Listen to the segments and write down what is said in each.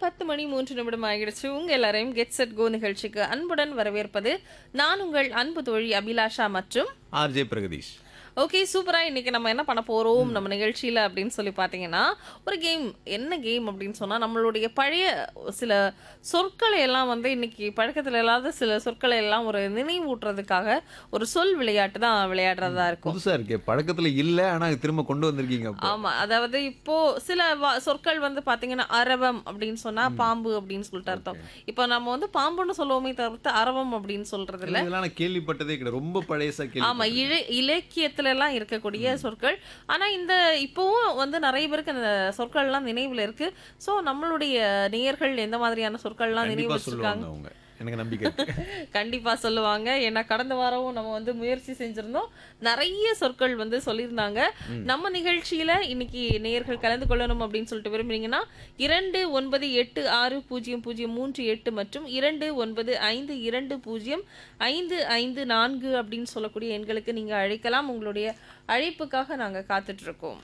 பத்து மணி மூன்று நிமிடம் ஆகிடுச்சு உங்க எல்லாரையும் கெட் செட் கோ நிகழ்ச்சிக்கு அன்புடன் வரவேற்பது நான் உங்கள் அன்பு தோழி அபிலாஷா மற்றும் ஆர்ஜே பிரகதீஷ் ஓகே சூப்பரா இன்னைக்கு நம்ம என்ன பண்ண போறோம் நம்ம நிகழ்ச்சியில அப்படின்னு சொல்லி பாத்தீங்கன்னா ஒரு கேம் என்ன கேம் அப்படின்னு சொன்னா நம்மளுடைய பழைய சில சொற்களை எல்லாம் வந்து இன்னைக்கு பழக்கத்துல இல்லாத சில சொற்களை எல்லாம் ஒரு நினைவூட்டுறதுக்காக ஒரு சொல் விளையாட்டு தான் விளையாடுறதா இருக்கும் புதுசா இருக்கே பழக்கத்துல இல்ல ஆனா திரும்ப கொண்டு வந்திருக்கீங்க அப்போ. ஆமா அதாவது இப்போ சில வா- சொற்கள் வந்து பாத்தீங்கன்னா அரவம் அப்படின்னு சொன்னா பாம்பு அப்படின்னு சொல்லிட்டு அர்த்தம் இப்போ நம்ம வந்து பாம்புன்னு சொல்லுவோமே தவிர்த்து அரவம் அப்படின்னு சொல்றது இல்ல இதெல்லாம் நான் கேள்விப்பட்டதே கிடையாது ரொம்ப பழையசா ஆமா கேள்வி இழ இலக்கியத்துல எல்லாம் இருக்கக்கூடிய சொற்கள் ஆனா இந்த இப்போவும் வந்து நிறைய பேருக்கு அந்த சொற்கள் எல்லாம் நினைவுல இருக்கு சோ நம்மளுடைய நேயர்கள் எந்த மாதிரியான சொற்கள் எல்லாம் நினைவு கண்டிப்பா வச்சிருக்காங்க சொல்லுவாங்க அவங்க எனக்கு நம்பிக்கை இருக்கு கண்டிப்பா சொல்லுவாங்க ஏன்னா கடந்த வாரமும் நம்ம வந்து முயற்சி செஞ்சிருந்தோம் நிறைய சொற்கள் வந்து சொல்லியிருந்தாங்க நம்ம நிகழ்ச்சியில இன்னைக்கு நேயர்கள் கலந்து கொள்ளணும் அப்படின்னு சொல்லிட்டு விரும்புறீங்கன்னா இரண்டு ஒன்பது எட்டு ஆறு பூஜ்ஜியம் பூஜ்ஜியம் மூன்று எட்டு மற்றும் இரண்டு ஒன்பது ஐந்து இரண்டு பூஜ்ஜியம் ஐந்து ஐந்து நான்கு அப்படின்னு சொல்லக்கூடிய எண்களுக்கு நீங்க அழைக்கலாம் உங்களுடைய அழைப்புக்காக நாங்க காத்துட்டு இருக்கோம்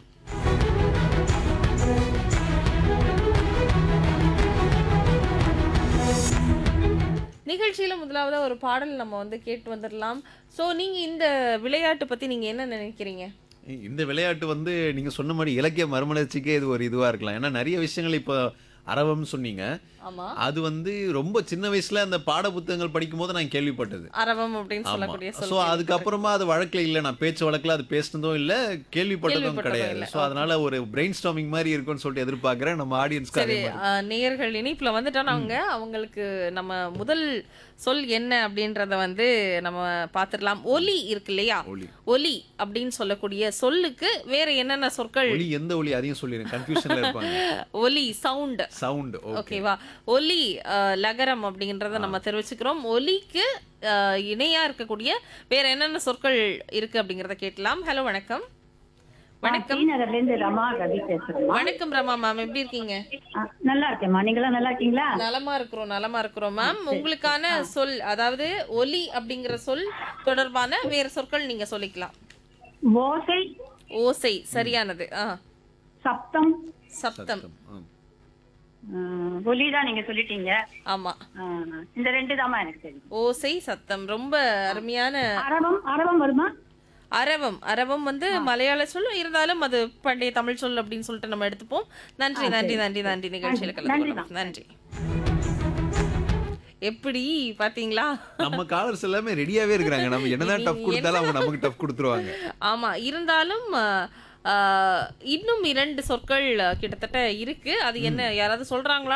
நிகழ்ச்சியில முதலாவதா ஒரு பாடல் நம்ம வந்து கேட்டு வந்துடலாம் சோ நீங்க இந்த விளையாட்டு பத்தி நீங்க என்ன நினைக்கிறீங்க இந்த விளையாட்டு வந்து நீங்க சொன்ன மாதிரி இலக்கிய மறுமலர்ச்சிக்கே இது ஒரு இதுவா இருக்கலாம் ஏன்னா நிறைய விஷயங்கள் இப்போ அரவம் சொன்னீங்க ஆமா அது வந்து ரொம்ப சின்ன வயசுல அந்த பாட புத்தகங்கள் படிக்கும் போது நான் கேள்விப்பட்டது அரவம் அப்படின்னு ஆமா சொல்லக்கூடிய சோ சொல் அதுக்கப்புறமா அது வழக்குல இல்ல நான் பேச்சு வழக்குல அது பேசினதும் இல்ல கேள்விப்பட்டதும் கேள்விப்பட்டதும் கிடையாது இல்ல. சோ அதனால ஒரு பிரெயின் ஸ்டாமிங் மாதிரி இருக்கும்னு சொல்லிட்டு எதிர்பார்க்கறேன் நம்ம ஆடியன்ஸ்க்கு அதே சரி மாதிரி அஹ், நேயர்கள் இணைப்புல வந்துட்டாங்க அவங்களுக்கு நம்ம முதல் சொல் என்ன அப்படின்றத வந்து நம்ம பார்த்துடலாம் ஒலி இருக்கு இல்லையா ஒலி ஒலி அப்படின்னு சொல்லக்கூடிய சொல்லுக்கு வேற என்னென்ன சொற்கள் ஒலி எந்த ஒலி அதையும் சொல்லிடுங்க கன்ஃபியூஷன்ல இருப்பாங்க ஒலி சவுண்ட் சவுண்ட் ஓகே ஓகேவா ஒலி அஹ், லகரம் அப்படிங்கறத நம்ம தெரிவிச்சுக்கிறோம் ஒலிக்கு அஹ், இணையா இருக்கக்கூடிய வேற என்னென்ன சொற்கள் இருக்கு அப்படிங்கறத கேட்கலாம் ஹலோ வணக்கம் வணக்கம் ஸ்ரீநகர்ல இருந்து ரமா ரவி பேசுறேம்மா வணக்கம் ரமா மேம் எப்படி இருக்கீங்க ஆ, நல்லா இருக்கேம்மா நீங்களாம் நல்லா இருக்கீங்களா நலமா இருக்கிறோம் நலமா இருக்கிறோம் மேம் உங்களுக்கான சொல் அதாவது ஒலி அப்படிங்கிற சொல் தொடர்பான வேற சொற்கள் நீங்க சொல்லிக்கலாம் ஓசை ஓசை சரியானது ஆ சப்தம் சப்தம் ஒலி தான் நீங்க சொல்லிட்டீங்க ஆமா ஆ, இந்த ரெண்டு தாம்மா எனக்கு தெரியும் ஓசை சத்தம் ரொம்ப அருமையான அரவம் அரவம் வருமா அரவம் அரவம் வந்து மலையாள சொல் இருந்தாலும் அது பண்டைய தமிழ் சொல் அப்படின்னு சொல்லிட்டு நம்ம எடுத்துப்போம் நன்றி நன்றி நன்றி நன்றி நிகழ்ச்சியில கலந்து நன்றி, கொள்ளலாம். நன்றி எப்படி பாத்தீங்களா நம்ம காலர்ஸ் எல்லாமே ரெடியாவே இருக்கிறாங்க நம்ம என்னதான் டஃப் கொடுத்தாலும் அவங்க நமக்கு டஃப் கொடுத்துருவாங்க ஆமா இருந்தாலும் அஹ், அஹ், இன்னும் இரண்டு சொற்கள் அஹ், கிட்டத்தட்ட இருக்கு அது என்ன யாராவது சொல்றாங்களா